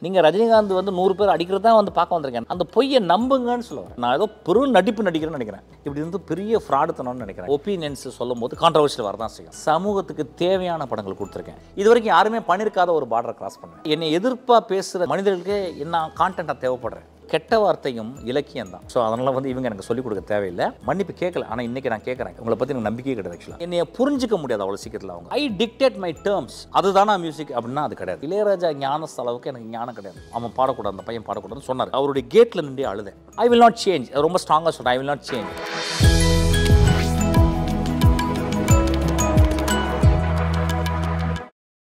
நீங்கள் ரஜினிகாந்த் வந்து நூறு பேர் அடிக்கிறது தான் வந்து பார்க்க வந்திருக்கேன் அந்த பொய்யை நம்புங்கன்னு சொல்லுவேன் நான் ஏதோ பெரும் நடிப்பு நடிக்கிறேன்னு நினைக்கிறேன் இப்படி வந்து பெரிய ஃப்ராடுத்தனம்னு நினைக்கிறேன் ஒப்பீனியன்ஸ் சொல்லும் போது கான்ட்ரவர்ஷியல் வரதான் செய்யும் சமூகத்துக்கு தேவையான படங்கள் கொடுத்துருக்கேன் இது வரைக்கும் யாருமே பண்ணியிருக்காத ஒரு பார்டரை கிராஸ் பண்ணேன் என்னை எதிர்ப்பாக பேசுகிற மனிதர்களுக்கு என்ன கான்டென்ட்டாக தேவைப்படுறேன் கெட்ட வார்த்தையும் இலக்கியம் தான் ஸோ அதனால் வந்து இவங்க எனக்கு சொல்லிக் கொடுக்க தேவையில்லை மன்னிப்பு கேட்கல ஆனால் இன்னைக்கு நான் கேட்குறேன் உங்களை பற்றி எனக்கு நம்பிக்கையே கிடையாது ஆக்சுவலாக என்னைய புரிஞ்சிக்க முடியாது அவ்வளோ சீக்கிரத்தில் அவங்க ஐ டிக்டேட் மை டேர்ம்ஸ் அதுதானா மியூசிக் அப்படின்னா அது கிடையாது இளையராஜா ஞானஸ் அளவுக்கு எனக்கு ஞானம் கிடையாது அவன் பாடக்கூடாது அந்த பையன் பாடக்கூடாதுன்னு சொன்னார் அவருடைய கேட்டில் நின்று அழுதேன் ஐ வில் நாட் சேஞ்ச் ரொம்ப ஸ்ட்ராங்காக சொல்கிறேன் ஐ வில் நாட் சேஞ்ச்